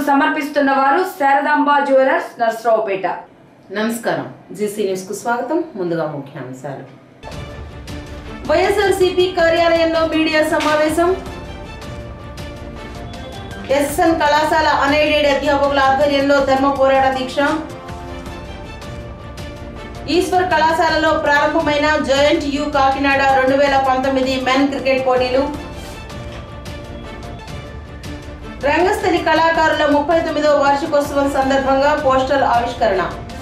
సమర్పిస్తున్న వారు శారదాంబ జ్యువెలర్స్ నర్సరావుపేట నమస్కారం జీసీ న్యూస్ కు స్వాగతం ముందుగా ముఖ్యాంశాలు వైఎస్ఆర్సీపీ కార్యాలయంలో మీడియా సమావేశం ఎస్ఎన్ కళాశాల అన్ఎయిడెడ్ అధ్యాపకుల ఆధ్వర్యంలో ధర్మ పోరాట దీక్ష ఈశ్వర్ కళాశాలలో ప్రారంభమైన జాయింట్ యూ కాకినాడ రెండు వేల పంతొమ్మిది మెన్ క్రికెట్ పోటీలు రంగస్థలి కళాకారుల ముప్పై తొమ్మిదవ వార్షికోత్సవం సందర్భంగా పోస్టర్ ఆవిష్కరణ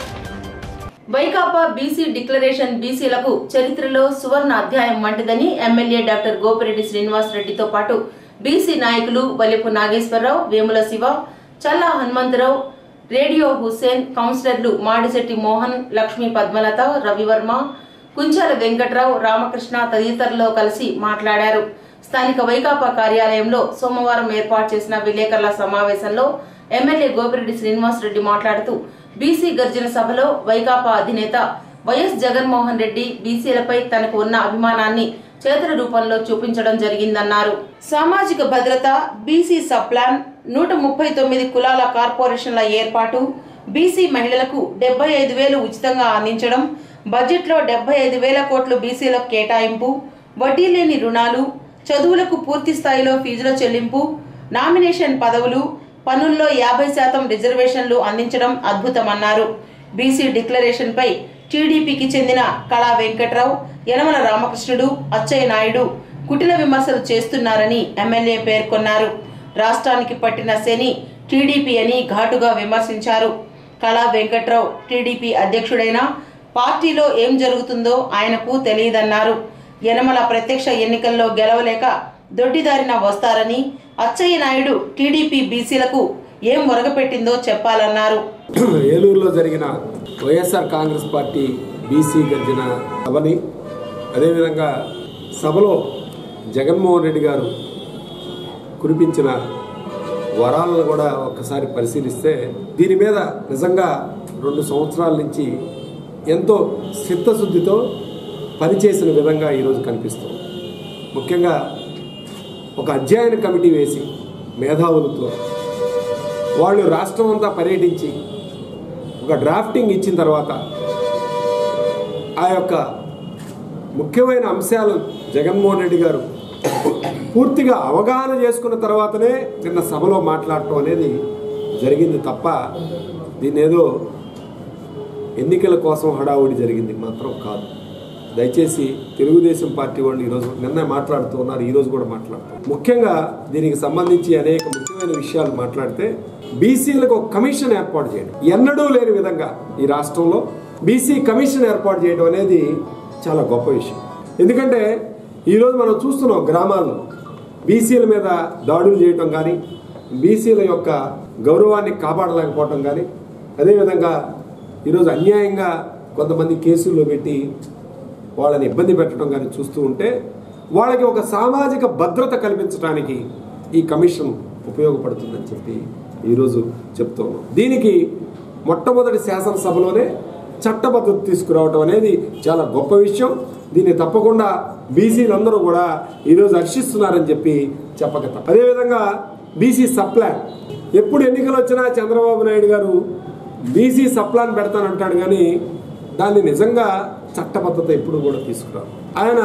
వైకాపా బీసీ డిక్లరేషన్ బీసీలకు చరిత్రలో సువర్ణ అధ్యాయం వంటిదని ఎమ్మెల్యే డాక్టర్ గోపిరెడ్డి శ్రీనివాస్ రెడ్డితో పాటు బీసీ నాయకులు వల్లెపు నాగేశ్వరరావు వేముల శివ చల్లా హనుమంతరావు రేడియో హుస్సేన్ కౌన్సిలర్లు మాడిశెట్టి మోహన్ లక్ష్మీ పద్మలత రవివర్మ కుంచాల వెంకట్రావు రామకృష్ణ తదితరులతో కలిసి మాట్లాడారు స్థానిక వైకాపా కార్యాలయంలో సోమవారం ఏర్పాటు చేసిన విలేకరుల సమావేశంలో ఎమ్మెల్యే గోపిరెడ్డి శ్రీనివాస్ రెడ్డి మాట్లాడుతూ బీసీ గర్జన సభలో వైకాపా అధినేత వైఎస్ జగన్మోహన్ రెడ్డి బీసీలపై తనకు ఉన్న అభిమానాన్ని చేతుల రూపంలో చూపించడం జరిగిందన్నారు సామాజిక భద్రత బీసీ సప్లాన్ నూట ముప్పై తొమ్మిది కులాల కార్పొరేషన్ల ఏర్పాటు బీసీ మహిళలకు డెబ్బై ఐదు వేలు ఉచితంగా అందించడం బడ్జెట్లో డెబ్బై ఐదు వేల కోట్లు బీసీలకు కేటాయింపు వడ్డీ లేని రుణాలు చదువులకు పూర్తి స్థాయిలో ఫీజుల చెల్లింపు నామినేషన్ పదవులు పనుల్లో యాభై శాతం రిజర్వేషన్లు అందించడం అద్భుతమన్నారు బీసీ డిక్లరేషన్ పై టీడీపీకి చెందిన కళా వెంకట్రావు యనమల రామకృష్ణుడు అచ్చయ్య నాయుడు కుటిల విమర్శలు చేస్తున్నారని ఎమ్మెల్యే పేర్కొన్నారు రాష్ట్రానికి పట్టిన శని టీడీపీ అని ఘాటుగా విమర్శించారు కళా వెంకట్రావు టీడీపీ అధ్యక్షుడైన పార్టీలో ఏం జరుగుతుందో ఆయనకు తెలియదన్నారు యనమల ప్రత్యక్ష ఎన్నికల్లో గెలవలేక దొడ్డిదారిన వస్తారని అచ్చయ్య నాయుడు టీడీపీ బీసీలకు ఏం ఒరగపెట్టిందో చెప్పాలన్నారు ఏలూరులో జరిగిన వైఎస్ఆర్ కాంగ్రెస్ పార్టీ బీసీ గర్జన సభని అదేవిధంగా సభలో జగన్మోహన్ రెడ్డి గారు కురిపించిన వరాలను కూడా ఒక్కసారి పరిశీలిస్తే దీని మీద నిజంగా రెండు సంవత్సరాల నుంచి ఎంతో చిత్తశుద్ధితో పనిచేసిన విధంగా ఈరోజు కనిపిస్తుంది ముఖ్యంగా ఒక అధ్యయన కమిటీ వేసి మేధావులతో వాళ్ళు రాష్ట్రం అంతా పర్యటించి ఒక డ్రాఫ్టింగ్ ఇచ్చిన తర్వాత ఆ యొక్క ముఖ్యమైన అంశాలు జగన్మోహన్ రెడ్డి గారు పూర్తిగా అవగాహన చేసుకున్న తర్వాతనే నిన్న సభలో మాట్లాడటం అనేది జరిగింది తప్ప దీన్ని ఏదో ఎన్నికల కోసం హడావుడి జరిగింది మాత్రం కాదు దయచేసి తెలుగుదేశం పార్టీ వాళ్ళు ఈరోజు నిన్న మాట్లాడుతూ ఉన్నారు ఈరోజు కూడా మాట్లాడుతారు ముఖ్యంగా దీనికి సంబంధించి అనేక ముఖ్యమైన విషయాలు మాట్లాడితే బీసీలకు ఒక కమిషన్ ఏర్పాటు చేయడం ఎన్నడూ లేని విధంగా ఈ రాష్ట్రంలో బీసీ కమిషన్ ఏర్పాటు చేయడం అనేది చాలా గొప్ప విషయం ఎందుకంటే ఈరోజు మనం చూస్తున్నాం గ్రామాల్లో బీసీల మీద దాడులు చేయటం కానీ బీసీల యొక్క గౌరవాన్ని కాపాడలేకపోవటం కానీ అదేవిధంగా ఈరోజు అన్యాయంగా కొంతమంది కేసుల్లో పెట్టి వాళ్ళని ఇబ్బంది పెట్టడం కానీ చూస్తూ ఉంటే వాళ్ళకి ఒక సామాజిక భద్రత కల్పించడానికి ఈ కమిషన్ ఉపయోగపడుతుందని చెప్పి ఈరోజు చెప్తూ ఉన్నాం దీనికి మొట్టమొదటి శాసనసభలోనే చట్టబద్ధత తీసుకురావడం అనేది చాలా గొప్ప విషయం దీన్ని తప్పకుండా బీసీలందరూ కూడా ఈరోజు హర్షిస్తున్నారని చెప్పి చెప్పక తప్ప అదేవిధంగా బీసీ సప్లాన్ ఎప్పుడు ఎన్నికలు వచ్చినా చంద్రబాబు నాయుడు గారు బీసీ సప్లాన్ పెడతానంటాడు కానీ దాన్ని నిజంగా చట్టబద్ధత ఎప్పుడు కూడా తీసుకురారు ఆయన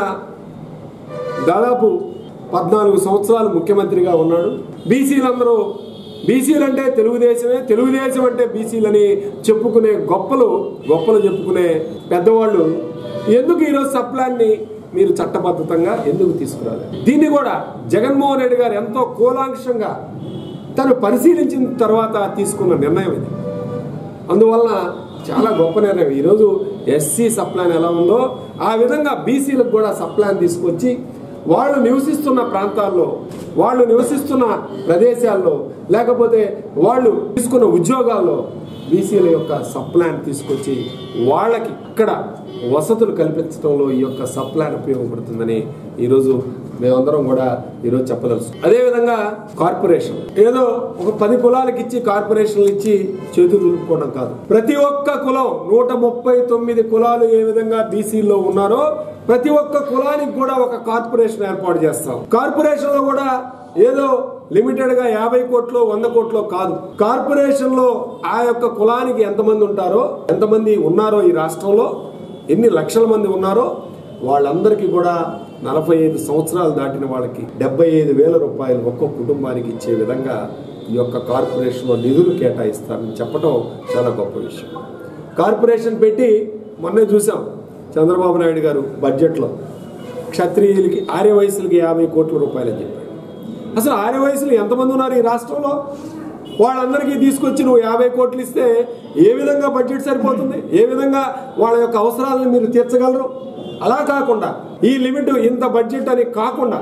దాదాపు పద్నాలుగు సంవత్సరాలు ముఖ్యమంత్రిగా ఉన్నాడు బీసీలందరూ బీసీలు అంటే తెలుగుదేశమే తెలుగుదేశం అంటే బీసీలని చెప్పుకునే గొప్పలు గొప్పలు చెప్పుకునే పెద్దవాళ్ళు ఎందుకు ఈరోజు సప్లాన్ని మీరు చట్టబద్ధతంగా ఎందుకు తీసుకురాలి దీన్ని కూడా జగన్మోహన్ రెడ్డి గారు ఎంతో కూలాంక్షంగా తను పరిశీలించిన తర్వాత తీసుకున్న నిర్ణయం ఇది అందువలన చాలా గొప్ప నిర్ణయం ఈరోజు ఎస్సీ సప్లాన్ ఎలా ఉందో ఆ విధంగా బీసీలకు కూడా సప్లాన్ తీసుకొచ్చి వాళ్ళు నివసిస్తున్న ప్రాంతాల్లో వాళ్ళు నివసిస్తున్న ప్రదేశాల్లో లేకపోతే వాళ్ళు తీసుకున్న ఉద్యోగాల్లో బీసీల యొక్క సప్లాన్ తీసుకొచ్చి వాళ్ళకి ఇక్కడ వసతులు కల్పించడంలో ఈ యొక్క సప్లాన్ ఉపయోగపడుతుందని ఈరోజు మేమందరం కూడా ఈరోజు చెప్పదలుచు అదేవిధంగా కార్పొరేషన్ ఏదో ఒక పది కులాలకు ఇచ్చి కార్పొరేషన్లు ఇచ్చి చేతులు దులుపుకోవడం కాదు ప్రతి ఒక్క కులం నూట ముప్పై తొమ్మిది కులాలు ఏ విధంగా బీసీలో ఉన్నారో ప్రతి ఒక్క కులానికి కూడా ఒక కార్పొరేషన్ ఏర్పాటు చేస్తాం కార్పొరేషన్ లో కూడా ఏదో లిమిటెడ్ గా యాభై కోట్లు వంద కోట్లు కాదు కార్పొరేషన్ లో ఆ యొక్క కులానికి ఎంతమంది ఉంటారో ఎంతమంది ఉన్నారో ఈ రాష్ట్రంలో ఎన్ని లక్షల మంది ఉన్నారో వాళ్ళందరికీ కూడా నలభై ఐదు సంవత్సరాలు దాటిన వాళ్ళకి డెబ్బై ఐదు వేల రూపాయలు ఒక్కొక్క కుటుంబానికి ఇచ్చే విధంగా ఈ యొక్క కార్పొరేషన్లో నిధులు కేటాయిస్తారని చెప్పడం చాలా గొప్ప విషయం కార్పొరేషన్ పెట్టి మొన్నే చూసాం చంద్రబాబు నాయుడు గారు బడ్జెట్లో క్షత్రియులకి ఆర్య వయసులకి యాభై కోట్ల రూపాయలు అని చెప్పాడు అసలు ఆర్య వయసులు ఎంతమంది ఉన్నారు ఈ రాష్ట్రంలో వాళ్ళందరికీ తీసుకొచ్చి నువ్వు యాభై కోట్లు ఇస్తే ఏ విధంగా బడ్జెట్ సరిపోతుంది ఏ విధంగా వాళ్ళ యొక్క అవసరాలను మీరు తీర్చగలరు అలా కాకుండా ఈ లిమిట్ ఇంత బడ్జెట్ అని కాకుండా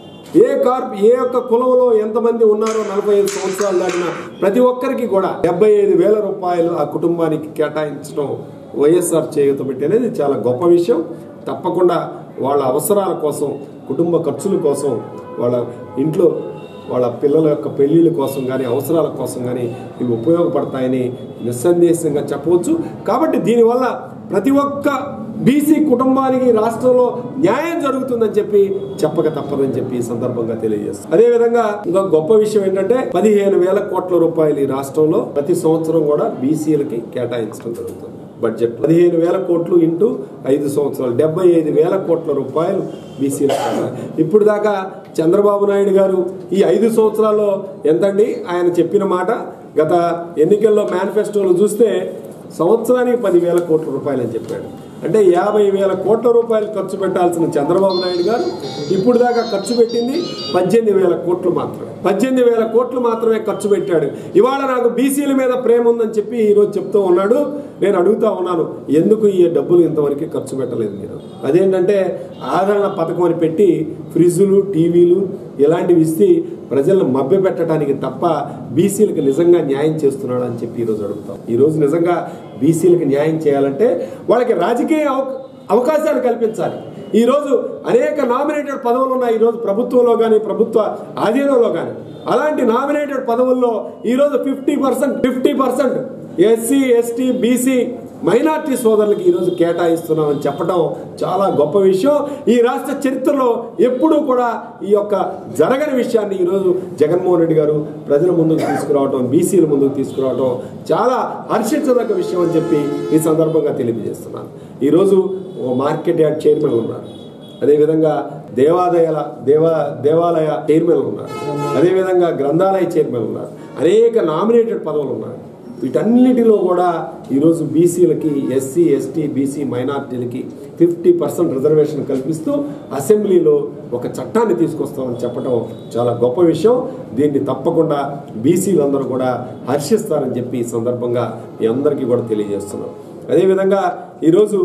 ఏ కార్ ఏ యొక్క కులంలో ఎంతమంది ఉన్నారో నలభై ఐదు సంవత్సరాలు దాటిన ప్రతి ఒక్కరికి కూడా డెబ్బై ఐదు వేల రూపాయలు ఆ కుటుంబానికి కేటాయించడం వైఎస్ఆర్ చేయూత పెట్టి అనేది చాలా గొప్ప విషయం తప్పకుండా వాళ్ళ అవసరాల కోసం కుటుంబ ఖర్చుల కోసం వాళ్ళ ఇంట్లో వాళ్ళ పిల్లల యొక్క పెళ్లిళ్ళ కోసం కానీ అవసరాల కోసం కానీ ఇవి ఉపయోగపడతాయని నిస్సందేశంగా చెప్పవచ్చు కాబట్టి దీనివల్ల ప్రతి ఒక్క బీసీ కుటుంబానికి రాష్ట్రంలో న్యాయం జరుగుతుందని చెప్పి చెప్పక తప్పదని చెప్పి ఈ సందర్భంగా తెలియజేస్తుంది అదేవిధంగా ఇంకా గొప్ప విషయం ఏంటంటే పదిహేను వేల కోట్ల రూపాయలు ఈ రాష్ట్రంలో ప్రతి సంవత్సరం కూడా బీసీలకి కేటాయించడం జరుగుతుంది బడ్జెట్ పదిహేను వేల కోట్లు ఇంటూ ఐదు సంవత్సరాలు డెబ్బై ఐదు వేల కోట్ల రూపాయలు బీసీలు ఇప్పుడు దాకా చంద్రబాబు నాయుడు గారు ఈ ఐదు సంవత్సరాల్లో ఎంతండి ఆయన చెప్పిన మాట గత ఎన్నికల్లో మేనిఫెస్టోలో చూస్తే సంవత్సరానికి పదివేల కోట్ల రూపాయలు అని చెప్పాడు అంటే యాభై వేల కోట్ల రూపాయలు ఖర్చు పెట్టాల్సిన చంద్రబాబు నాయుడు గారు ఇప్పుడు దాకా ఖర్చు పెట్టింది పద్దెనిమిది వేల కోట్లు మాత్రమే పద్దెనిమిది వేల కోట్లు మాత్రమే ఖర్చు పెట్టాడు ఇవాళ నాకు బీసీల మీద ప్రేమ ఉందని చెప్పి ఈరోజు చెప్తూ ఉన్నాడు నేను అడుగుతా ఉన్నాను ఎందుకు ఈ డబ్బులు ఇంతవరకు ఖర్చు పెట్టలేదు మీరు అదేంటంటే ఆదరణ పథకం అని పెట్టి ఫ్రిడ్జులు టీవీలు ఇలాంటివి ఇస్తే ప్రజలను మభ్య పెట్టడానికి తప్ప బీసీలకు నిజంగా న్యాయం చేస్తున్నాడు అని చెప్పి ఈరోజు అడుగుతాం ఈరోజు నిజంగా బీసీలకు న్యాయం చేయాలంటే వాళ్ళకి రాజకీయ అవ- అవకాశాలు కల్పించాలి ఈరోజు అనేక నామినేటెడ్ పదవులు ఉన్నాయి ఈరోజు ప్రభుత్వంలో కానీ ప్రభుత్వ ఆధీనంలో కానీ అలాంటి నామినేటెడ్ పదవుల్లో ఈరోజు fifty percent fifty percent SC ST BC minority సోదరులకి ఈరోజు కేటాయిస్తున్నామని చెప్పడం చాలా గొప్ప విషయం ఈ రాష్ట్ర చరిత్రలో ఎప్పుడూ కూడా ఈ యొక్క జరగని విషయాన్ని ఈరోజు జగన్మోహన్ రెడ్డి గారు ప్రజల ముందుకు తీసుకురావడం బీసీల ముందుకు తీసుకురావడం చాలా హర్షించదగ్గ విషయం అని చెప్పి ఈ సందర్భంగా తెలియజేస్తున్నాను ఈరోజు ఓ మార్కెట్ యార్డ్ చైర్మన్ ఉన్నారు అదేవిధంగా దేవాలయాల దేవా దేవాలయ చైర్మన్ ఉన్నారు అదేవిధంగా గ్రంథాలయ చైర్మన్ ఉన్నారు అనేక నామినేటెడ్ పదవులు ఉన్నాయి వీటన్నిటిలో కూడా ఈరోజు బీసీలకి ఎస్సీ ఎస్టీ బీసీ మైనార్టీలకి ఫిఫ్టీ పర్సెంట్ రిజర్వేషన్ కల్పిస్తూ అసెంబ్లీలో ఒక చట్టాన్ని తీసుకొస్తామని చెప్పడం చాలా గొప్ప విషయం దీన్ని తప్పకుండా బీసీలందరూ కూడా హర్షిస్తారని చెప్పి ఈ సందర్భంగా మీ అందరికీ కూడా తెలియజేస్తున్నాం అదేవిధంగా ఈరోజు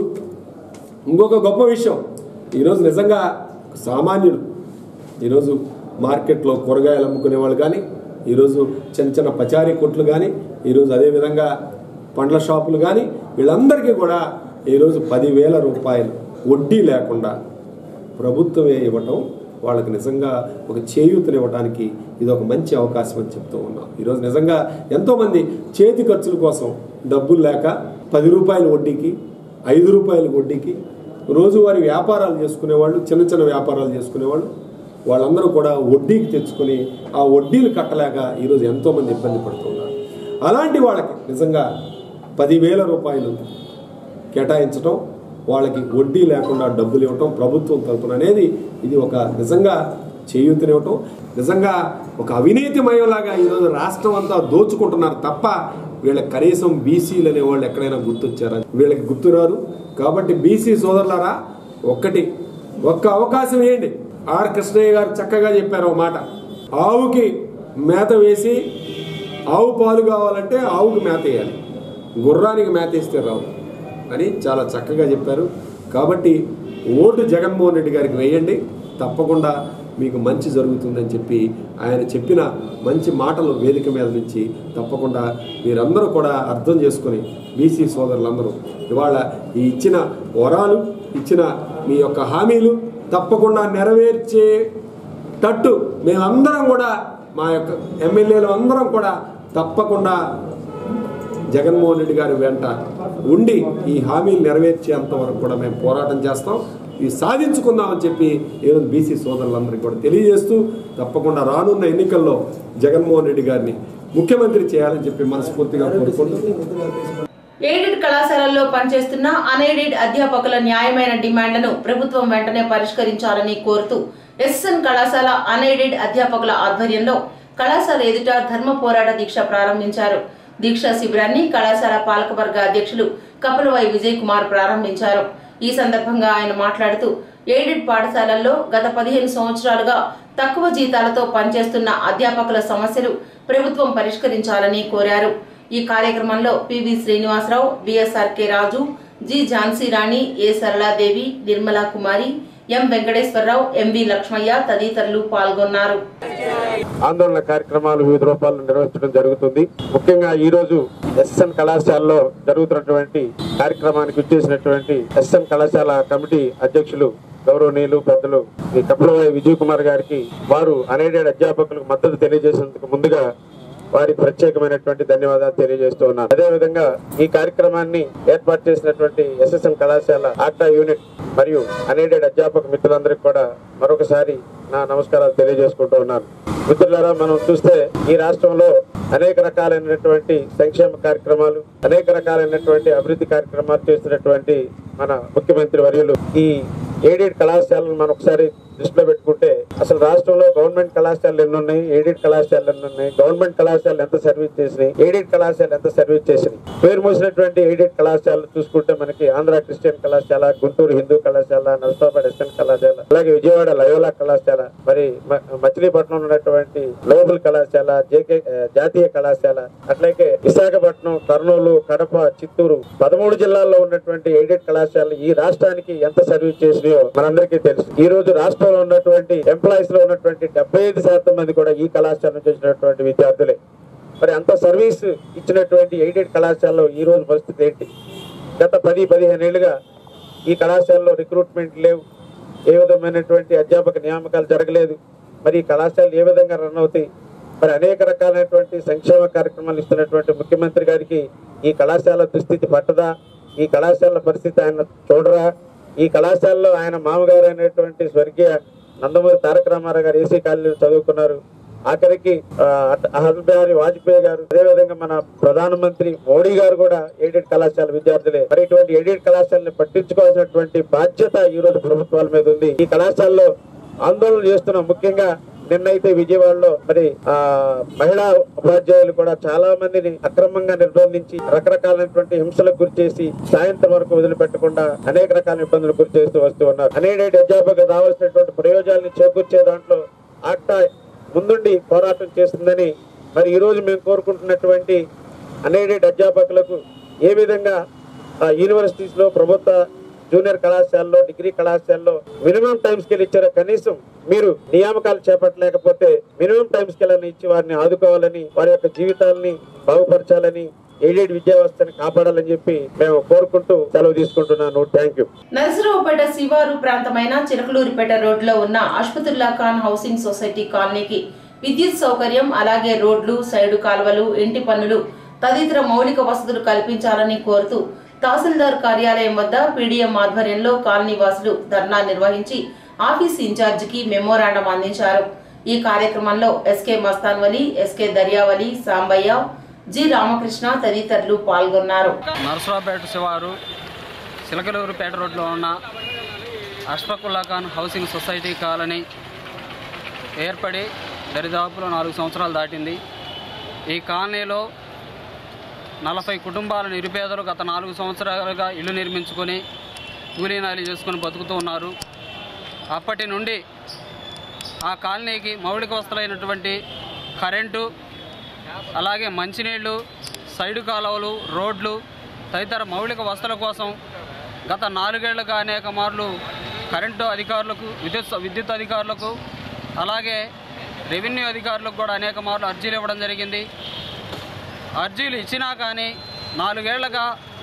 ఇంకొక గొప్ప విషయం ఈరోజు నిజంగా సామాన్యులు ఈరోజు మార్కెట్లో కూరగాయలు అమ్ముకునే వాళ్ళు కానీ ఈరోజు చిన్న చిన్న పచారీ కొట్లు కానీ ఈరోజు అదేవిధంగా పండ్ల షాపులు కానీ వీళ్ళందరికీ కూడా ఈరోజు పదివేల రూపాయలు వడ్డీ లేకుండా ప్రభుత్వమే ఇవ్వటం వాళ్ళకి నిజంగా ఒక చేయూతనివ్వడానికి ఇది ఒక మంచి అవకాశం అని చెప్తూ ఉన్నాం ఈరోజు నిజంగా ఎంతోమంది చేతి ఖర్చుల కోసం డబ్బులు లేక పది రూపాయల వడ్డీకి ఐదు రూపాయల వడ్డీకి రోజువారీ వ్యాపారాలు చేసుకునేవాళ్ళు చిన్న చిన్న వ్యాపారాలు చేసుకునేవాళ్ళు వాళ్ళందరూ కూడా వడ్డీకి తెచ్చుకొని ఆ వడ్డీలు కట్టలేక ఈరోజు ఎంతోమంది ఇబ్బంది పడుతున్నారు అలాంటి వాళ్ళకి నిజంగా పదివేల రూపాయలు కేటాయించడం వాళ్ళకి వడ్డీ లేకుండా డబ్బులు ఇవ్వటం ప్రభుత్వం తరపున అనేది ఇది ఒక నిజంగా చేయూతనివ్వటం నిజంగా ఒక అవినీతిమయంలాగా ఈరోజు రాష్ట్రం అంతా దోచుకుంటున్నారు తప్ప వీళ్ళకి కనీసం బీసీలు అనే వాళ్ళు ఎక్కడైనా గుర్తొచ్చారా వీళ్ళకి గుర్తురారు కాబట్టి బీసీ సోదరులారా ఒక్కటి ఒక్క అవకాశం ఏంటి ఆర్ కృష్ణయ్య గారు చక్కగా చెప్పారు ఒక మాట ఆవుకి మేత వేసి ఆవు పాలు కావాలంటే ఆవుకి మేత వేయాలి గుర్రానికి మేత ఇస్తే రావు అని చాలా చక్కగా చెప్పారు కాబట్టి ఓటు జగన్మోహన్ రెడ్డి గారికి వేయండి తప్పకుండా మీకు మంచి జరుగుతుందని చెప్పి ఆయన చెప్పిన మంచి మాటలు వేదిక మీద నుంచి తప్పకుండా మీరందరూ కూడా అర్థం చేసుకొని బీసీ సోదరులందరూ ఇవాళ ఈ ఇచ్చిన వరాలు ఇచ్చిన మీ యొక్క హామీలు తప్పకుండా నెరవేర్చేటట్టు మేమందరం కూడా మా యొక్క ఎమ్మెల్యేలు అందరం కూడా తప్పకుండా జగన్మోహన్ రెడ్డి గారి వెంట ఉండి ఈ హామీలు నెరవేర్చేంత వరకు కూడా మేము పోరాటం చేస్తాం ఇవి సాధించుకుందామని చెప్పి ఈరోజు బీసీ సోదరులందరికీ కూడా తెలియజేస్తూ తప్పకుండా రానున్న ఎన్నికల్లో జగన్మోహన్ రెడ్డి గారిని ముఖ్యమంత్రి చేయాలని చెప్పి మనస్ఫూర్తిగా కోరుకుంటూ ఎయిడెడ్ కళాశాలల్లో పనిచేస్తున్న అన్ఎయిడెడ్ అధ్యాపకుల న్యాయమైన డిమాండ్లను ప్రభుత్వం వెంటనే పరిష్కరించాలని కోరుతూ ఎస్ఎన్ కళాశాల అన్ఎయిడెడ్ అధ్యాపకుల ఆధ్వర్యంలో కళాశాల ఎదుట ధర్మ పోరాట దీక్ష ప్రారంభించారు దీక్షా శిబిరాన్ని కళాశాల పాలకవర్గ అధ్యక్షులు కపిలవై విజయ్ కుమార్ ప్రారంభించారు ఈ సందర్భంగా ఆయన మాట్లాడుతూ ఎయిడెడ్ పాఠశాలల్లో గత పదిహేను సంవత్సరాలుగా తక్కువ జీతాలతో పనిచేస్తున్న అధ్యాపకుల సమస్యలు ప్రభుత్వం పరిష్కరించాలని కోరారు ఈ కార్యక్రమంలో PV Srinivasa Rao BSR K Raju G Jhansi Rani A Saraladevi Nirmala Kumari M Venkateswara Rao MV Lakshmaiah తదితరులు పాల్గొన్నారు ఆందోళన కార్యక్రమాలు వివిధ రూపాల్లో నిర్వహించడం జరుగుతుంది ముఖ్యంగా ఈ రోజు ఎస్ఎన్ కళాశాలలో జరుగుతున్నటువంటి కార్యక్రమానికి విచ్చేసినటువంటి ఎస్ఎన్ కళాశాల కమిటీ అధ్యక్షులు గౌరవనీయులు పెద్దలు ఈ కపిలవాయి విజయ్ కుమార్ గారికి వారు అనేడేడు అధ్యాపకులకు మద్దతు తెలియజేసినందుకు ముందుగా వారికి ప్రత్యేకమైనటువంటి ధన్యవాదాలు తెలియజేస్తూ ఉన్నాను అదేవిధంగా ఈ కార్యక్రమాన్ని ఏర్పాటు చేసినటువంటి ఎస్ఎస్ఎన్ కళాశాల ఆక్టా యూనిట్ మరియు అనేడెడ్ అధ్యాపక మిత్రులందరికీ కూడా మరొకసారి నా నమస్కారాలు తెలియజేసుకుంటూ ఉన్నాను మిత్రులారా మనం చూస్తే ఈ రాష్ట్రంలో అనేక రకాలైనటువంటి సంక్షేమ కార్యక్రమాలు అనేక రకాలైనటువంటి అభివృద్ధి కార్యక్రమాలు చేస్తున్నటువంటి మన ముఖ్యమంత్రి వర్యులు ఈ ఎయిడెడ్ కళాశాలను మనం ఒకసారి దృష్టిలో పెట్టుకుంటే అసలు రాష్ట్రంలో గవర్నమెంట్ కళాశాలలు ఎన్ని ఉన్నాయి ఎయిడెడ్ కళాశాలలు ఎన్ని ఉన్నాయి గవర్నమెంట్ కళాశాలలు ఎంత సర్వీస్ చేసినాయి ఎయిడెడ్ కళాశాలలు ఎంత సర్వీస్ చేసినాయి పేరు మూసినటువంటి ఎయిడెడ్ కళాశాలలు చూసుకుంటే మనకి ఆంధ్ర క్రిస్టియన్ కళాశాల గుంటూరు హిందూ కళాశాల నరసాపేట ఎస్ఎన్ కళాశాల అలాగే విజయవాడ లయోలా కళాశాల మరి మ- మచిలీపట్నం ఉన్నటువంటి లోబుల్ కళాశాల జేకే ఆ, జాతీయ కళాశాల అట్లాగే విశాఖపట్నం కర్నూలు కడప చిత్తూరు పదమూడు జిల్లాల్లో ఉన్నటువంటి ఎయిడెడ్ కళాశాలలు ఈ రాష్ట్రానికి ఎంత సర్వీస్ చేసినాయో మనందరికీ తెలుసు ఈ రోజు రాష్ట్రంలో ఉన్నటువంటి ఎంప్లాయీస్ లో ఉన్నటువంటి డెబ్బై ఐదు శాతం మంది కూడా ఈ కళాశాల నుంచి వచ్చినటువంటి విద్యార్థులే మరి అంత సర్వీస్ ఇచ్చినటువంటి ఎయిడెడ్ కళాశాలలో ఈ రోజు పరిస్థితి ఏంటి గత పది పదిహేను ఏళ్ళుగా ఈ కళాశాలలో రిక్రూట్మెంట్ లేవు ఏ విధమైనటువంటి అధ్యాపక నియామకాలు జరగలేదు మరి ఈ కళాశాలలు ఏ విధంగా రన్ అవుతాయి మరి అనేక రకాలైనటువంటి సంక్షేమ కార్యక్రమాలు ఇస్తున్నటువంటి ముఖ్యమంత్రి గారికి ఈ కళాశాల దుస్థితి పట్టదా ఈ కళాశాల పరిస్థితి ఆయన చూడరా ఈ కళాశాలలో ఆయన మామగారు అయినటువంటి స్వర్గీయ నందమూరి తారక రామారావు గారు ఏసీ కాలేజీలో చదువుకున్నారు ఆఖరికి ఆ, అట- అటల్ బిహారీ వాజ్పేయి గారు అదేవిధంగా మన ప్రధానమంత్రి మోడీ గారు కూడా ఎయిడెడ్ కళాశాల విద్యార్థులే మరి ఇటువంటి ఎయిడెడ్ కళాశాలని పట్టించుకోవాల్సినటువంటి బాధ్యత ఈ రోజు ప్రభుత్వాల మీద ఉంది ఈ కళాశాలలో ఆందోళన చేస్తున్నాం ముఖ్యంగా నిన్నైతే విజయవాడలో మరి ఆ మహిళా ఉపాధ్యాయులు కూడా చాలా మందిని అక్రమంగా నిర్బంధించి రకరకాలైనటువంటి హింసలకు గురి చేసి సాయంత్రం వరకు వదిలిపెట్టకుండా అనేక రకాల ఇబ్బందులకు గురి చేస్తూ వస్తూ ఉన్నారు అనేక అధ్యాపక రావాల్సినటువంటి ప్రయోజనాలను చేకూర్చే దాంట్లో ఆక్టా ముందుండి పోరాటం చేస్తుందని మరి ఈ రోజు మేము కోరుకుంటున్నటువంటి అనేడెడ్ అధ్యాపకులకు ఏ విధంగా ఆ, యూనివర్సిటీస్ లో ప్రభుత్వ జూనియర్ కళాశాలలో డిగ్రీ కళాశాలలో మినిమం టైం స్కేల్ ఇచ్చారో కనీసం మీరు నియామకాలు చేపట్టలేకపోతే మినిమం టైం స్కేల్ అని ఇచ్చి వారిని ఆదుకోవాలని వారి యొక్క జీవితాలని బాగుపరచాలని ఎయిడెడ్ విద్యా వ్యవస్థని కాపాడాలని చెప్పి మేము కోరుకుంటూ సెలవు తీసుకుంటున్నాను థ్యాంక్ యూ నరసరావుపేట శివారు ప్రాంతమైన చిలకలూరిపేట రోడ్లో ఉన్న అష్పతుల్లా ఖాన్ హౌసింగ్ సొసైటీ కాలనీకి విద్యుత్ సౌకర్యం అలాగే రోడ్లు సైడు కాలువలు ఇంటి పన్నులు తదితర మౌలిక వసతులు కల్పించాలని కోరుతూ తహసీల్దార్ కార్యాలయం వద్ద పీడీఎం ఆధ్వర్యంలో కాలనీ వాసులు ధర్నా నిర్వహించి ఆఫీస్ ఇన్ఛార్జికి మెమోరాండం అందించారు ఈ కార్యక్రమంలో SK Mastanvali SK Daryavali Sambaiah G Ramakrishna తదితరులు పాల్గొన్నారు నరసరావుపేట శివారు చిలకలూరుపేట రోడ్లో ఉన్న Ashfaqulla Khan housing society colony ఏర్పడి దరిదాపులో నాలుగు సంవత్సరాలు దాటింది ఈ కాలనీలో నలభై కుటుంబాల నిరుపేదలు గత నాలుగు సంవత్సరాలుగా ఇల్లు నిర్మించుకొని కూలీనాలి చేసుకొని బతుకుతూ ఉన్నారు అప్పటి నుండి ఆ కాలనీకి మౌలిక వస్తువులైనటువంటి కరెంటు అలాగే మంచినీళ్ళు సైడు కాలువలు రోడ్లు తదితర మౌలిక వసతుల కోసం గత నాలుగేళ్లుగా అనేక మార్లు కరెంటు అధికారులకు విద్యుత్ విద్యుత్ అధికారులకు అలాగే రెవెన్యూ అధికారులకు కూడా అనేక మార్లు అర్జీలు ఇవ్వడం జరిగింది అర్జీలు ఇచ్చినా కానీ నాలుగేళ్లుగా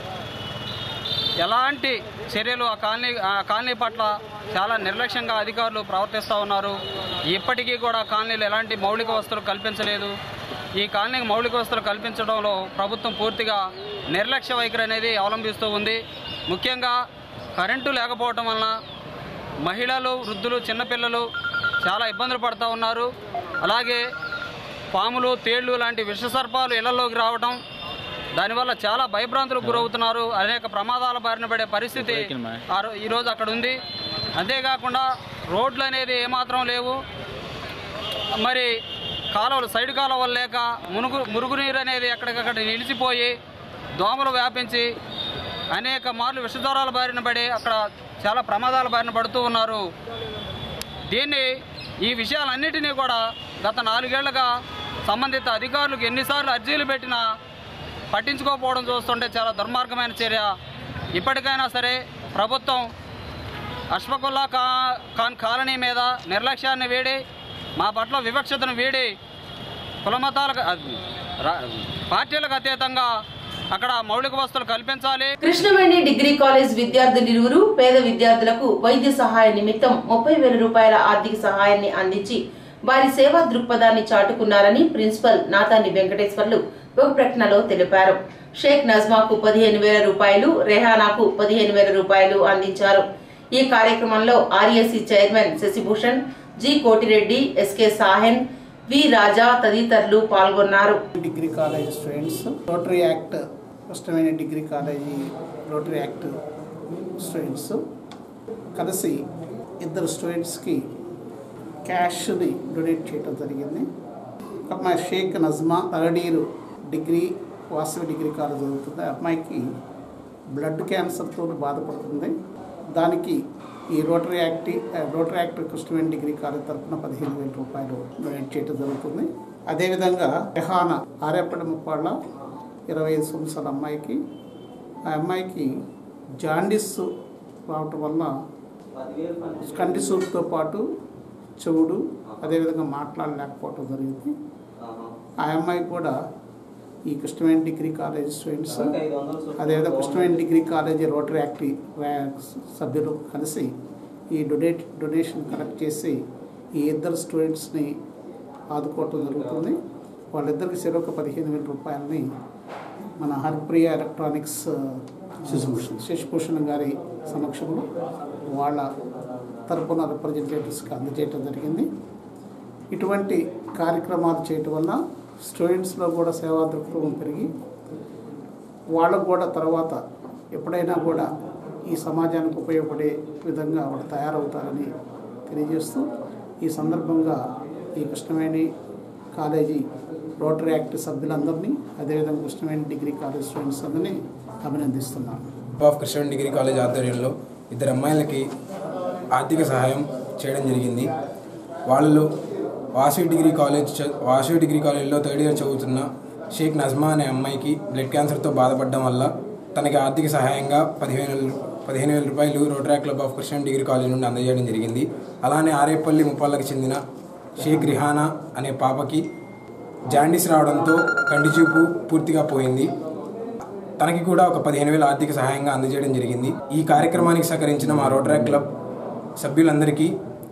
ఎలాంటి చర్యలు ఆ కాలనీ ఆ కాలనీ పట్ల చాలా నిర్లక్ష్యంగా అధికారులు ప్రవర్తిస్తూ ఉన్నారు ఇప్పటికీ కూడా కాలనీలు ఎలాంటి మౌలిక వసతులు కల్పించలేదు ఈ కాలనీకి మౌలిక వసతులు కల్పించడంలో ప్రభుత్వం పూర్తిగా నిర్లక్ష్య వైఖరి అనేది అవలంబిస్తూ ఉంది ముఖ్యంగా కరెంటు లేకపోవటం వలన మహిళలు వృద్ధులు చిన్నపిల్లలు చాలా ఇబ్బందులు పడుతూ ఉన్నారు అలాగే పాములు తేళ్లు లాంటి విషసర్పాలు ఇళ్లలోకి రావడం దానివల్ల చాలా భయభ్రాంతులకు గురవుతున్నారు అనేక ప్రమాదాల బారిన పడే పరిస్థితి ఆ రో- ఈరోజు అక్కడ ఉంది అంతేకాకుండా రోడ్లు అనేది ఏమాత్రం లేవు మరి కాలువలు సైడ్ కాలువలు లేక మునుగు మురుగునీరు అనేది ఎక్కడికక్కడ నిలిచిపోయి దోమలు వ్యాపించి అనేక మార్లు విషజ్వరాల బారిన పడి అక్కడ చాలా ప్రమాదాల బారిన పడుతూ ఉన్నారు దీన్ని ఈ విషయాలన్నిటినీ కూడా గత నాలుగేళ్లుగా సంబంధిత అధికారులకు ఎన్నిసార్లు అర్జీలు పెట్టినా పట్టించుకోకపోవడం చూస్తుంటే చాలా దుర్మార్గమైన చర్య ఇప్పటికైనా సరే ప్రభుత్వం అష్ఫకుల్లా కా ఖాన్ కాలనీ మీద నిర్లక్ష్యాన్ని వీడి మా పట్ల వివక్షతను వీడి కులమతాలకు అది, రా- పార్టీలకు అతీతంగా అక్కడ మౌలిక వస్తువులు కల్పించాలి కృష్ణవేణి డిగ్రీ కాలేజ్ విద్యార్థులిరువురు పేద విద్యార్థులకు వైద్య సహాయ నిమిత్తం ముప్పై వేల రూపాయల ఆర్థిక సహాయాన్ని అందించి వారి సేవా దృక్పథాన్ని చాటుకున్నారని ప్రిన్సిపల్ నాతాని వెంకటేశ్వర్లు ఒక ప్రకటనలో తెలిపారు షేక్ నజ్మాకు పదిహేను వేల రూపాయలు రెహానాకు పదిహేను వేల రూపాయలు అందించారు ఈ కార్యక్రమంలో RSC chairman Shashibhushan G Kotireddy SK Saheen V Raja తదితరులు పాల్గొన్నారు degree college students rotaract కష్టమైన degree college rotaract students కలిసి ఇద్దరు స్టూడెంట్స్కి క్యాష్ని డొనేట్ చేయడం జరిగింది ఒక అమ్మాయి Sheikh Najma third year degree Vasavi degree college చదువుతుంది ఆ అమ్మాయికి బ్లడ్ క్యాన్సర్తో బాధపడుతుంది దానికి ఈ rotaract rotaract Krishnaveni degree college తరఫున పదిహేను వేల రూపాయలు డొనేట్ చేయడం జరుగుతుంది అదేవిధంగా రెహాన ఆరేపల్లి ముప్పాళ్ళ ఇరవై ఐదు సంవత్సరాల అమ్మాయికి ఆ అమ్మాయికి జాండిస్ రావటం వల్ల కంటి సూపుతో పాటు చెవుడు అదేవిధంగా మాట్లాడలేకపోవటం జరిగింది ఆ అమ్మాయి కూడా ఈ కృష్ణవేణి డిగ్రీ కాలేజ్ స్టూడెంట్స్ అదేవిధంగా Krishnaveni degree college rotaract సభ్యులు కలిసి ఈ డొనేట్ డొనేషన్ కలెక్ట్ చేసి ఈ ఇద్దరు స్టూడెంట్స్ని ఆదుకోవటం జరుగుతుంది వాళ్ళిద్దరికి చెరొక పదిహేను వేల రూపాయలని మన హరిప్రియ ఎలక్ట్రానిక్స్ శశిభూషణ్ శశిభూషణ్ గారి సమక్షంలో వాళ్ళ తరపున రిప్రజెంటేటివ్స్కి అందజేయటం జరిగింది ఇటువంటి కార్యక్రమాలు చేయటం వల్ల స్టూడెంట్స్లో కూడా సేవా దృక్పథం పెరిగి వాళ్ళకు కూడా తర్వాత ఎప్పుడైనా కూడా ఈ సమాజానికి ఉపయోగపడే విధంగా వాళ్ళు తయారవుతారని తెలియజేస్తూ ఈ సందర్భంగా ఈ కృష్ణవేణి కాలేజీ రోటరీ యాక్ట్ సభ్యులందరినీ అదేవిధంగా కృష్ణవేణి డిగ్రీ కాలేజ్ స్టూడెంట్స్ అందరినీ అభినందిస్తున్నాను ఆఫ్ కృష్ణ డిగ్రీ కాలేజ్ ఆధ్వర్యంలో ఇద్దరు అమ్మాయిలకి ఆర్థిక సహాయం చేయడం జరిగింది వాళ్ళు వాసవి డిగ్రీ కాలేజ్ చ- వాసవి డిగ్రీ కాలేజ్లో థర్డ్ ఇయర్ చదువుతున్న షేక్ నజ్మా అనే అమ్మాయికి బ్లడ్ క్యాన్సర్తో బాధపడడం వల్ల తనకి ఆర్థిక సహాయంగా పదిహేను వేల- పదిహేను వేల రూపాయలు rotary club of Krishna degree college నుండి అందజేయడం జరిగింది అలానే ఆరేపల్లి ముప్పాళ్ళకి చెందిన షేక్ రిహానా అనే పాపకి జాండీస్ రావడంతో కంటి చూపు పూర్తిగా పోయింది తనకి కూడా ఒక పదిహేను వేల ఆర్థిక సహాయంగా అందజేయడం జరిగింది ఈ కార్యక్రమానికి సహకరించిన మా రోటరీ క్లబ్ సభ్యులందరికీ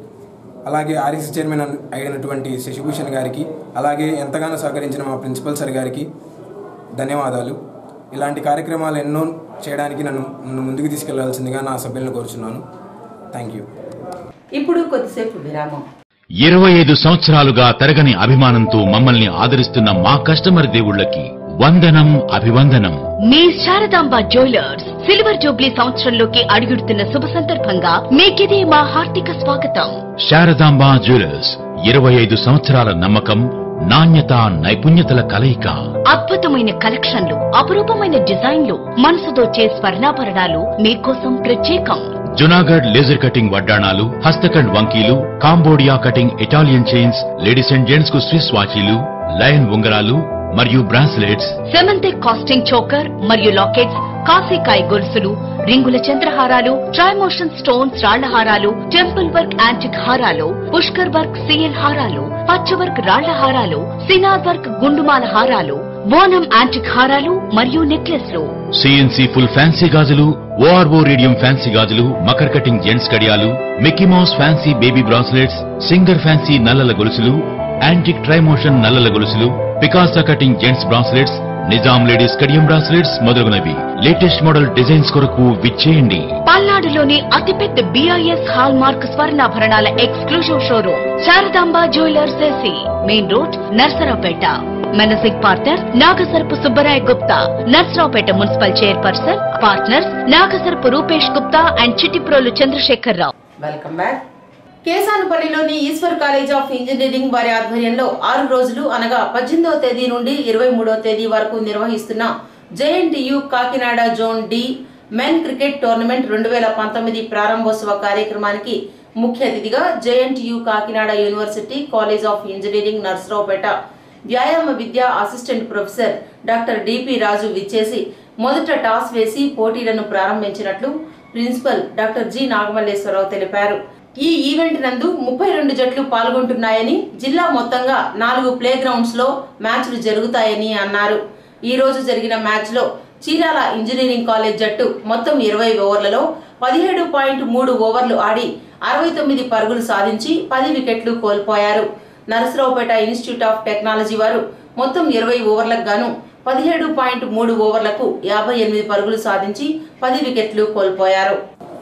అలాగే ఆర్ఎస్ చైర్మన్ అన్- అయినటువంటి శశిభూషణ్ గారికి అలాగే ఎంతగానో సహకరించిన మా ప్రిన్సిపల్ సార్ గారికి ధన్యవాదాలు ఇలాంటి కార్యక్రమాలు ఎన్నో చేయడానికి నన్ను నన్ను ముందుకు తీసుకెళ్లాల్సిందిగా నా సభ్యులను కోరుచున్నాను థ్యాంక్ యూ ఇప్పుడు కొద్దిసేపు విరామం ఇరవై ఐదు సంవత్సరాలుగా తరగని అభిమానంతో మమ్మల్ని ఆదరిస్తున్న మా కస్టమర్ దేవుళ్ళకి వందనం అభివందనం మీ శారదాంబ జ్యువెలర్స్ సిల్వర్ జూబ్లీ సంవత్సరంలోకి అడుగుడుతున్న శుభ సందర్భంగా మీకిదే మా హార్దిక స్వాగతం శారదాంబ జ్యువెలర్స్ ఇరవై ఐదు సంవత్సరాల నమ్మకం నాణ్యత నైపుణ్యతల కలయిక అద్భుతమైన కలెక్షన్లు అపురూపమైన డిజైన్లు మనసు దోచే స్వర్ణాభరణాలు మీకోసం ప్రత్యేకం జునాగఢ్ లేజర్ కటింగ్ వడ్డాణాలు హస్తకండ్ వంకీలు Cambodia cutting Italian chains ladies and gents కు స్విస్ వాచీలు లయన్ ఉంగరాలు మరియు బ్రాస్లెట్స్ సెమంతిక్ కాస్టింగ్ చోకర్ మరియు లాకెట్స్ కాశీకాయ గొలుసులు రింగుల చంద్రహారాలు ట్రైమోషన్ స్టోన్స్ రాళ్ల హారాలు టెంపుల్ వర్క్ యాంటిక్ హారాలు పుష్కర్ వర్క్ సిఎల్ హారాలు పచ్చ వర్క్ రాళ్ల హారాలు సినార్ వర్క్ గుండుమాల హారాలు బోనం యాంటిక్ హారాలు మరియు నెక్లెస్లు సిఎన్సి ఫుల్ ఫ్యాన్సీ గాజులు ఓఆర్ఓ రేడియం ఫ్యాన్సీ గాజులు మకర్ కటింగ్ జెంట్స్ కడియాలు Mickey Mouse fancy baby bracelets singer fancy నల్లల గొలుసులు యాంటిక్ ట్రైమోషన్ నల్లల గొలుసులు Picasso cutting gents bracelets Nizam ladies కడియం బ్రాస్లెట్స్ మొదలగునవి లేటెస్ట్ మోడల్ డిజైన్స్ కొరకు విచ్చేయండి పల్నాడులోని అతిపెద్ద బిఐఎస్ హాల్ మార్క్ స్వర్ణాభరణాల exclusive showroom Saradamba jewellers AC main road Narasaraopet managing partner Nagasarapu Subbarai Gupta Narasaraopet municipal chairperson partners Nagasarapu Rupesh Gupta and Chittiprolu Chandrashekar Rao welcome back కేసానపల్లిలోని ఈశ్వర్ కాలేజ్ ఆఫ్ ఇంజనీరింగ్ వారి ఆధ్వర్యంలో ఆరు రోజులు అనగా పద్దెనిమిదవ తేదీ నుండి ఇరవై మూడవ తేదీ వరకు నిర్వహిస్తున్న JNTU Kakinada zone D men cricket tournament రెండు వేల పంతొమ్మిది ప్రారంభోత్సవ కార్యక్రమానికి ముఖ్య అతిథిగా JNTU Kakinada university college of engineering Narasaraopet వ్యాయామ విద్యా assistant professor doctor DP Raju విచ్చేసి మొదట టాస్ వేసి పోటీలను ప్రారంభించినట్లు ప్రిన్సిపల్ డాక్టర్ జి నాగమల్లేశ్వరరావు తెలిపారు ఈ ఈవెంట్ నందు ముప్పై రెండు జట్లు పాల్గొంటున్నాయని జిల్లా మొత్తంగా నాలుగు ప్లే గ్రౌండ్స్ లో మ్యాచ్లు జరుగుతాయని అన్నారు ఈ రోజు జరిగిన మ్యాచ్ లో చీరాల ఇంజనీరింగ్ కాలేజ్ జట్టు మొత్తం ఇరవై ఓవర్లలో పదిహేడు పాయింట్ మూడు ఓవర్లు ఆడి అరవై తొమ్మిది పరుగులు సాధించి పది వికెట్లు కోల్పోయారు నరసరావుపేట ఇన్స్టిట్యూట్ ఆఫ్ టెక్నాలజీ వారు మొత్తం ఇరవై ఓవర్లకు గాను పదిహేడు పాయింట్ మూడు ఓవర్లకు యాభై ఎనిమిది పరుగులు సాధించి పది వికెట్లు కోల్పోయారు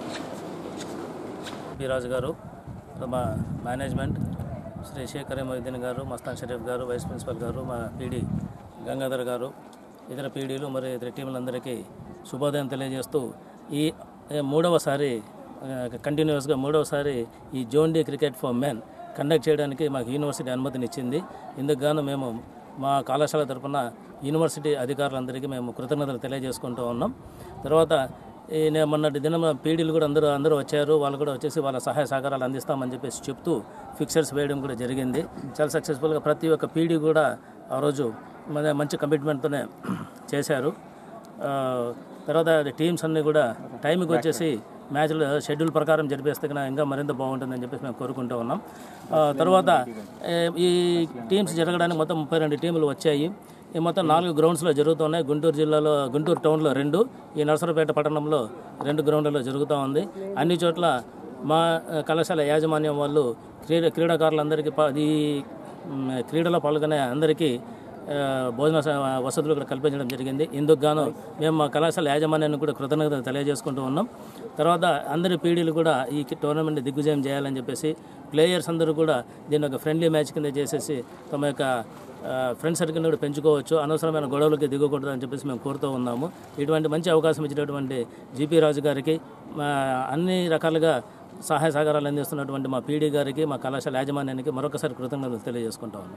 రాజు గారు మా మేనేజ్మెంట్ శ్రీ శేఖర్ మొయిద్దీన్ గారు మస్తాన్ షరీఫ్ గారు వైస్ ప్రిన్సిపల్ గారు మా పీడీ గంగాధర్ గారు ఇతర పీడీలు మరి ఇతర టీములందరికీ శుభోదయం తెలియజేస్తూ ఈ ఏ, మూడవసారి కంటిన్యూస్గా మూడవసారి ఈ zone D cricket for men conduct చేయడానికి మాకు యూనివర్సిటీ అనుమతినిచ్చింది ఇందుకు గాను మేము మా కళాశాల తరపున యూనివర్సిటీ అధికారులందరికీ మేము కృతజ్ఞతలు తెలియజేసుకుంటూ ఉన్నాం తర్వాత ఈ నే- మొన్నటి దినం పీడీలు కూడా అందరూ అందరూ వచ్చారు వాళ్ళు కూడా వచ్చేసి వాళ్ళ సహాయ సహకారాలు అందిస్తామని చెప్పేసి చెప్తూ ఫిక్చర్స్ వేయడం కూడా జరిగింది చాలా సక్సెస్ఫుల్గా ప్రతి ఒక్క పీడీ కూడా ఆ రోజు మన మంచి కమిట్మెంట్తోనే చేశారు ఆ, తర్వాత టీమ్స్ అన్నీ కూడా టైంకి వచ్చేసి మ్యాచ్లు షెడ్యూల్ ప్రకారం జరిపేస్తే కన్నా ఇంకా మరింత బాగుంటుందని చెప్పేసి మేము కోరుకుంటూ ఉన్నాం ఆ, తర్వాత ఏ, ఈ టీమ్స్ జరగడానికి మొత్తం ముప్పై రెండు టీములు వచ్చాయి ఈ మొత్తం నాలుగు గ్రౌండ్స్లో జరుగుతున్నాయి గుంటూరు జిల్లాలో గుంటూరు టౌన్లో రెండు ఈ నరసరపేట పట్టణంలో రెండు గ్రౌండ్లలో జరుగుతూ ఉంది అన్ని చోట్ల మా ఆ, కళాశాల యాజమాన్యం వాళ్ళు క్రీడ క్రీడాకారులందరికీ ప- ఈ మ్, క్రీడలో పాల్గొనే అందరికీ ఆ, భోజన స- వసతులు కూడా కల్పించడం జరిగింది ఇందుకు గాను మేము మా కళాశాల యాజమాన్యాన్ని కూడా కృతజ్ఞతలు తెలియజేసుకుంటూ ఉన్నాం తర్వాత అందరి పీడీలు కూడా ఈ టోర్నమెంట్ దిగ్విజయం చేయాలని చెప్పేసి ప్లేయర్స్ అందరూ కూడా దీన్ని ఒక ఫ్రెండ్లీ మ్యాచ్ కింద చేసేసి తమ యొక్క ఫ్రెండ్ సర్కిల్ని కూడా పెంచుకోవచ్చు అనవసరమైన గొడవలకి దిగకూడదు అని చెప్పేసి మేము కోరుతూ ఉన్నాము ఇటువంటి మంచి అవకాశం ఇచ్చినటువంటి జీపీ రాజు గారికి మా అన్ని రకాలుగా సహాయ సహకారాలు అందిస్తున్నటువంటి మా పీడీ గారికి మా కళాశాల యాజమాన్యానికి మరొకసారి కృతజ్ఞతలు తెలియజేసుకుంటా ఉన్నాం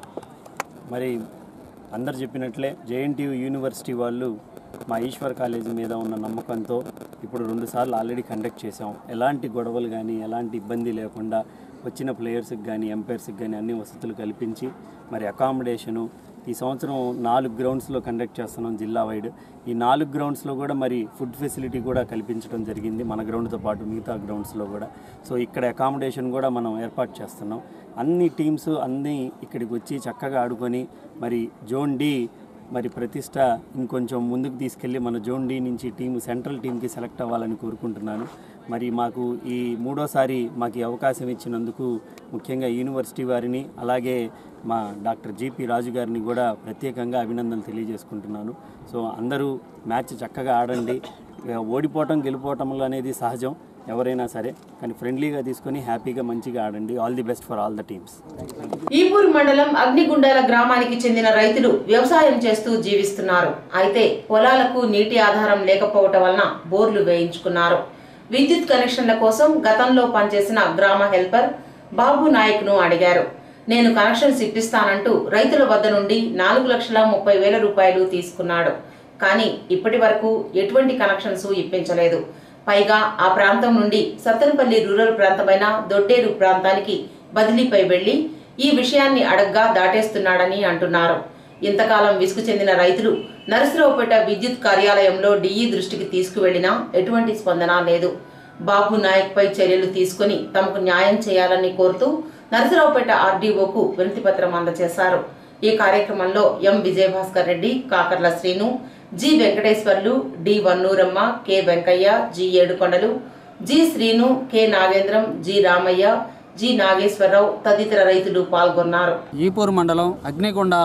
మరి అందరు చెప్పినట్లే జేఎన్టీయూ యూనివర్సిటీ వాళ్ళు మా ఈశ్వర్ కాలేజీ మీద ఉన్న నమ్మకంతో ఇప్పుడు రెండుసార్లు ఆల్రెడీ కండక్ట్ చేసాం ఎలాంటి గొడవలు కానీ ఎలాంటి ఇబ్బంది లేకుండా వచ్చిన ప్లేయర్స్కి కానీ ఎంపైర్స్కి కానీ అన్ని వసతులు కల్పించి మరి అకామిడేషను ఈ సంవత్సరం నాలుగు గ్రౌండ్స్లో కండక్ట్ చేస్తున్నాం జిల్లా వైడ్ ఈ నాలుగు గ్రౌండ్స్లో కూడా మరి ఫుడ్ ఫెసిలిటీ కూడా కల్పించడం జరిగింది మన గ్రౌండ్తో పాటు మిగతా గ్రౌండ్స్లో కూడా సో ఇక్కడ అకామిడేషన్ కూడా మనం ఏర్పాటు చేస్తున్నాం అన్ని టీమ్స్ అన్నీ ఇక్కడికి వచ్చి చక్కగా ఆడుకొని మరి జోన్ డి మరి ప్రతిష్ట ఇంకొంచెం ముందుకు తీసుకెళ్ళి మన జోన్ డి నుంచి టీము సెంట్రల్ టీంకి సెలెక్ట్ అవ్వాలని కోరుకుంటున్నాను మరి మాకు ఈ మూడోసారి మాకు ఈ అవకాశం ఇచ్చినందుకు ముఖ్యంగా యూనివర్సిటీ వారిని అలాగే మా డాక్టర్ జీపీ రాజు గారిని కూడా ప్రత్యేకంగా అభినందనలు తెలియజేసుకుంటున్నాను సో అందరూ మ్యాచ్ చక్కగా ఆడండి ఇక ఓడిపోవటం గెలిపోవటంలో అనేది సహజం ఎవరైనా సరే కానీ ఫ్రెండ్లీగా తీసుకొని హ్యాపీగా మంచిగా ఆడండి all the best for all the teams Ipur మండలం అగ్నిగుండాల గ్రామానికి చెందిన రైతులు వ్యవసాయం చేస్తూ జీవిస్తున్నారు అయితే పొలాలకు నీటి ఆధారం లేకపోవటం వలన బోర్లు వేయించుకున్నారు విద్యుత్ కనెక్షన్ల కోసం గతంలో పనిచేసిన గ్రామ హెల్పర్ బాబు నాయక్ను అడిగారు నేను కనెక్షన్స్ ఇప్పిస్తానంటూ రైతుల వద్ద నుండి నాలుగు లక్షల ముప్పై వేల రూపాయలు తీసుకున్నాడు కానీ ఇప్పటి వరకు ఎటువంటి కనెక్షన్స్ ఇప్పించలేదు పైగా ఆ ప్రాంతం నుండి సత్తెనపల్లి రూరల్ ప్రాంతమైన దొడ్డేరు ప్రాంతానికి బదిలీపై వెళ్లి ఈ విషయాన్ని అడగ్గా దాటేస్తున్నాడని అంటున్నారు ఇంతకాలం విసుగు చెందిన రైతులు నరసరావుపేట విద్యుత్ కార్యాలయంలో డిఈ దృష్టికి తీసుకువెళ్లినా ఎటువంటి స్పందన లేదు బాబు నాయక్ పై చర్యలు తీసుకుని తమకు న్యాయం చేయాలని కోరుతూ నరసరావుపేట ఆర్డీఓకు వినతిపత్రం అందజేశారు ఈ కార్యక్రమంలో M Vijayabhaskar Reddy Kakarla Srinu G Venkateswarlu D Vannuramma K Venkaiah G Yedukondalu G Srinu K Nagendram G Ramaiah G Nageswara Rao తదితర రైతులు పాల్గొన్నారు ఈపూర్ మండలం అగ్నికొండాల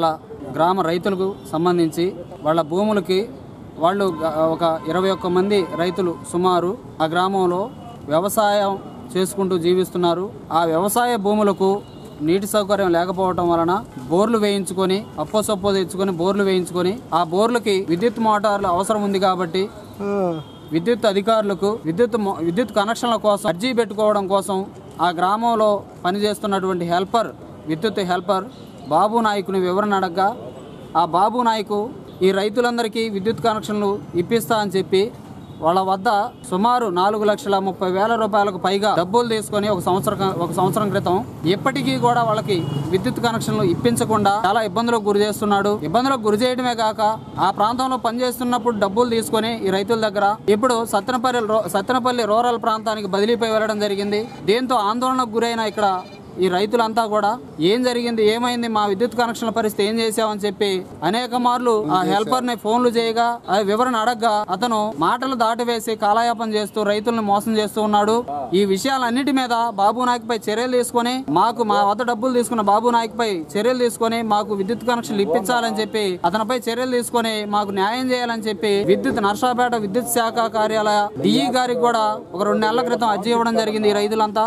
గ్రామ రైతులకు సంబంధించి వాళ్ళ భూములకి వాళ్ళు గ- ఒక ఇరవై ఒక్క మంది రైతులు సుమారు ఆ గ్రామంలో వ్యవసాయం చేసుకుంటూ జీవిస్తున్నారు ఆ వ్యవసాయ భూములకు నీటి సౌకర్యం లేకపోవటం వలన బోర్లు వేయించుకొని అప్పో సొప్పో తెచ్చుకొని బోర్లు వేయించుకొని ఆ బోర్లకి విద్యుత్ మోటార్లు అవసరం ఉంది కాబట్టి విద్యుత్ అధికారులకు విద్యుత్ మొ- విద్యుత్ కనెక్షన్ల కోసం అర్జీ పెట్టుకోవడం కోసం ఆ గ్రామంలో పనిచేస్తున్నటువంటి హెల్పర్ విద్యుత్ హెల్పర్ బాబు నాయకుని వివరణ అడగ్గా ఆ బాబు నాయకు ఈ రైతులందరికీ విద్యుత్ కనెక్షన్లు ఇప్పిస్తా అని చెప్పి వాళ్ళ వద్ద సుమారు నాలుగు లక్షల ముప్పై వేల రూపాయలకు పైగా డబ్బులు తీసుకొని ఒక సంవత్సరం ఒక సంవత్సరం క్రితం ఇప్పటికీ కూడా వాళ్ళకి విద్యుత్ కనెక్షన్లు ఇప్పించకుండా చాలా ఇబ్బందులకు గురి చేస్తున్నాడు ఇబ్బందులకు గురి చేయడమే కాక ఆ ప్రాంతంలో పనిచేస్తున్నప్పుడు డబ్బులు తీసుకొని ఈ రైతుల దగ్గర ఇప్పుడు సత్తెనపల్లి రో- సత్తెనపల్లి రూరల్ ప్రాంతానికి బదిలీపై వెళ్ళడం జరిగింది దీంతో ఆందోళనకు గురైన ఇక్కడ ఈ రైతులంతా కూడా ఏం జరిగింది ఏమైంది మా విద్యుత్ కనెక్షన్ల పరిస్థితి ఏం చేసావని చెప్పి అనేక మార్లు ఆ హెల్పర్ ని ఫోన్లు చేయగా ఆ వివరణ అడగ్గా అతను మాటలు దాటివేసి కాలయాపన చేస్తూ రైతులను మోసం చేస్తూ ఉన్నాడు ఈ విషయాలన్నిటి మీద బాబు నాయక్ పై చర్యలు తీసుకొని మాకు మా వద్ద డబ్బులు తీసుకున్న బాబు నాయక్ పై చర్యలు తీసుకొని మాకు విద్యుత్ కనెక్షన్లు ఇప్పించాలని చెప్పి అతనిపై చర్యలు తీసుకొని మాకు న్యాయం చేయాలని చెప్పి విద్యుత్ నర్సాపేట విద్యుత్ శాఖ కార్యాలయ డిఈ గారికి కూడా ఒక రెండు నెలల క్రితం అర్జీ ఇవ్వడం జరిగింది ఈ రైతులంతా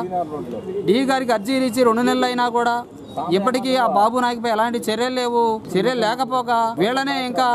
డిఈ గారికి అర్జీ ఇచ్చి రెండు నెలలు అయినా కూడా ఇప్పటికీ ఆ బాబు నాయకుపై ఎలాంటి చర్యలు లేవు చర్యలు లేకపోక వీళ్ళనే ఇంకా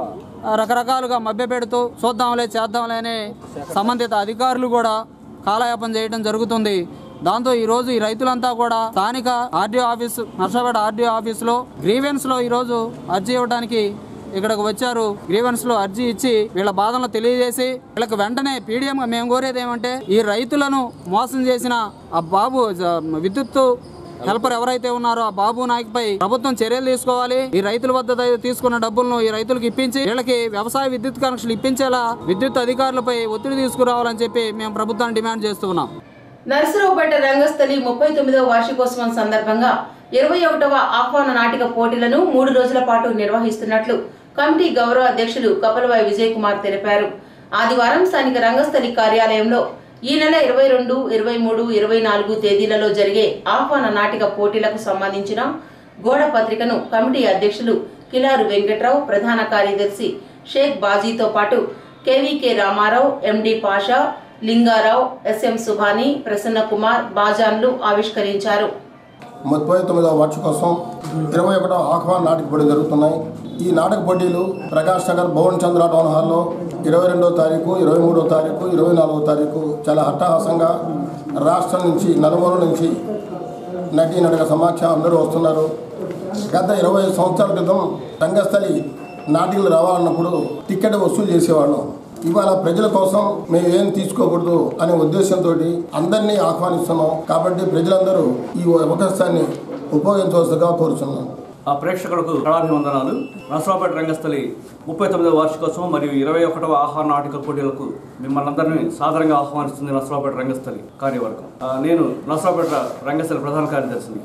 రకరకాలుగా మభ్యపెడుతూ చూద్దాంలే చేద్దాంలే అని సంబంధిత అధికారులు కూడా కాలయాపన చేయడం జరుగుతుంది దాంతో ఈ రోజు ఈ రైతులంతా కూడా స్థానిక ఆర్డీఓ ఆఫీస్ నర్సాపేట ఆర్డీఓ ఆఫీస్లో గ్రీవెన్స్ లో ఈ రోజు అర్జీ ఇవ్వడానికి ఇక్కడికి వచ్చారు గ్రీవెన్స్ లో అర్జీ ఇచ్చి వీళ్ళ బాధలను తెలియజేసి వీళ్ళకి వెంటనే పీడిఎం మేము కోరేది ఏమంటే ఈ రైతులను మోసం చేసిన ఆ బాబు జ- విద్యుత్ హెల్పర్ ఎవరైతే ఉన్నారో ఆ బాబు నాయక్ పై ప్రభుత్వం చర్యలు తీసుకోవాలి ఈ రైతుల వద్ద ద- తీసుకున్న డబ్బులను ఈ రైతులకు ఇప్పించి వీళ్ళకి వ్యవసాయ విద్యుత్ కనెక్షన్లు ఇప్పించేలా విద్యుత్ అధికారులపై ఒత్తిడి తీసుకురావాలని చెప్పి మేము ప్రభుత్వాన్ని డిమాండ్ చేస్తున్నాం నర్సరావుపేట రంగస్థలి ముప్పై తొమ్మిదవ వార్షికోత్సవం సందర్భంగా ఇరవై ఒకటవ ఆహ్వాన నాటిక పోటీలను మూడు రోజుల పాటు నిర్వహిస్తున్నట్లు కమిటీ గౌరవ అధ్యక్షులు కపలవాయి విజయ్ కుమార్ తెలిపారు ఆదివారం స్థానిక రంగస్థలి కార్యాలయంలో ఈ నెల ఇరవై రెండు ఇరవై మూడు ఇరవై నాలుగు తేదీలలో జరిగే ఆహ్వాన నాటిక పోటీలకు సంబంధించిన గోడ పత్రికను కమిటీ అధ్యక్షులు కిలారు వెంకట్రావు ప్రధాన కార్యదర్శి షేక్ బాజీతో పాటు KVK Rama Rao MD Pasha Linga Rao SM Subhani Prasanna Kumar బాజాన్లు ఆవిష్కరించారు ముప్పై తొమ్మిదవ వార్షికోత్సవం ఇరవై ఒకటవ ఆహ్వాన నాటక పోటీలు జరుగుతున్నాయి ఈ నాటక పోటీలు ప్రకాష్ నగర్ భువన్ చంద్ర టౌన్ హాల్లో ఇరవై రెండవ తారీఖు ఇరవై మూడవ తారీఖు ఇరవై నాలుగవ తారీఖు చాలా హట్టహాసంగా రాష్ట్రం నుంచి నలుమూల నుంచి నటీ నటక సమాఖ్య అందరూ వస్తున్నారు గత ఇరవై సంవత్సరాల క్రితం రంగస్థలి నాటికలు రావాలన్నప్పుడు టికెట్ వసూలు చేసేవాళ్ళం ఇవాళ ప్రజల కోసం మేము ఏం తీసుకోకూడదు అనే ఉద్దేశంతో అందరినీ ఆహ్వానిస్తున్నాం కాబట్టి ప్రజలందరూ ఈ అవకాశాన్ని ఉపయోగించవలసిగా కోరుతున్నాం ఆ ప్రేక్షకులకు కళాభివందనాలు నరసరావుపేట రంగస్థలి ముప్పై తొమ్మిదవ వార్షికోత్సవం మరియు ఇరవై ఒకటవ ఆహార నాటిక పోటీలకు మిమ్మల్ని అందరినీ సాదరంగా ఆహ్వానిస్తుంది నరసరావుపేట రంగస్థలి కార్యవర్గం ఆ, నేను నరసరావుపేట రంగస్థలి ప్రధాన కార్యదర్శిని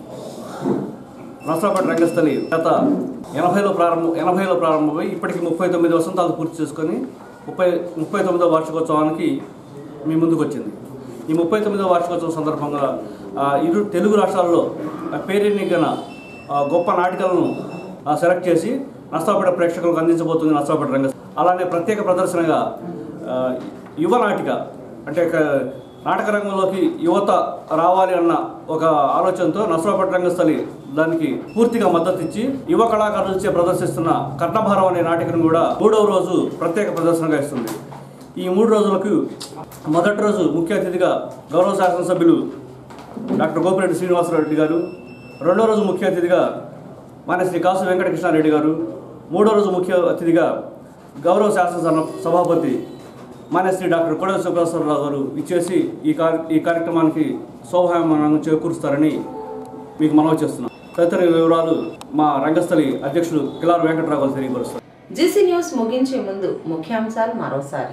నరసరావుపేట రంగస్థలి గత ఎనభైలో ప్రారంభం ఎనభైలో ప్రారంభమై ఇప్పటికి ముప్పై తొమ్మిది వసంతాలు పూర్తి చేసుకొని ముప్పై ముప్పై తొమ్మిదవ వార్షికోత్సవానికి మీ ముందుకు వచ్చింది ఈ ముప్పై తొమ్మిదవ వార్షికోత్సవం సందర్భంగా ఆ, ఇరు తెలుగు రాష్ట్రాల్లో పేరెన్నికన ఆ, గొప్ప నాటికలను ఆ, సెలెక్ట్ చేసి నష్టపేట ప్రేక్షకులకు అందించబోతుంది నష్టపేట రంగ అలానే ప్రత్యేక ప్రదర్శనగా ఆ, యువ నాటిక అంటే ఒక నాటక రంగంలోకి యువత రావాలి అన్న ఒక ఆలోచనతో నష్టపేట రంగస్థలి దానికి పూర్తిగా మద్దతు ఇచ్చి యువ కళాకారులచే ప్రదర్శిస్తున్న కర్ణభారం అనే నాటికను కూడా మూడవ రోజు ప్రత్యేక ప్రదర్శనగా ఇస్తుంది ఈ మూడు రోజులకు మొదటి రోజు ముఖ్య అతిథిగా గౌరవ శాసనసభ్యులు డాక్టర్ గోపిరెడ్డి శ్రీనివాసరెడ్డి గారు రెండో రోజు ముఖ్య అతిథిగా మన శ్రీ కాసు వెంకటకృష్ణారెడ్డి గారు మూడో రోజు ముఖ్య అతిథిగా గౌరవ శాసనసభ సభాపతి మన శ్రీ డాక్టర్ కొడవ సుబ్రహ్మణ్యరావు గారు ఇచ్చేసి ఈ కార్ ఈ కార్యక్రమానికి శోభాయమానం చేకూరుస్తారని మీకు మనవి చేస్తున్నాం తదితర వివరాలు మా రంగస్థలి అధ్యక్షులు కిలారు వెంకటరావు గారు తెలియపరుస్తారు జీసీ న్యూస్ ముగించే ముందు ముఖ్యాంశాలు మరోసారి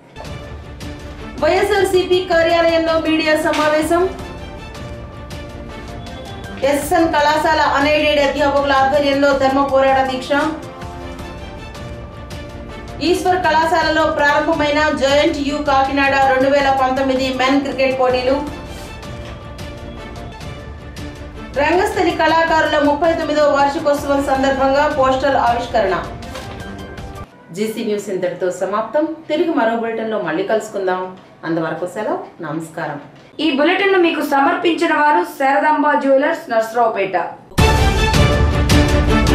వైఎస్ఆర్సీపీ కార్యాలయంలో మీడియా సమావేశం ఎస్ఎన్ కళాశాల అన్ఎయిడెడ్ అధ్యాపకుల ఆధ్వర్యంలో ధర్మ పోరాట దీక్ష ఈశ్వర్ కళాశాలలో ప్రారంభమైన జాయింట్ యూ కాకినాడ రెండు వేల పంతొమ్మిది మెన్ క్రికెట్ పోటీలు రంగస్థలి కళాకారుల ముప్పై తొమ్మిదవ వార్షికోత్సవం సందర్భంగా పోస్టర్ ఆవిష్కరణ జీసీ న్యూస్ ఇంతటితో సమాప్తం తిరిగి మరో బులెటిన్లో మళ్ళీ కలుసుకుందాం అంతవరకు సెలవు నమస్కారం ఈ బులెటిన్ మీకు సమర్పించిన వారు శారదాంబ జ్యువెలర్స్ నర్సరావుపేట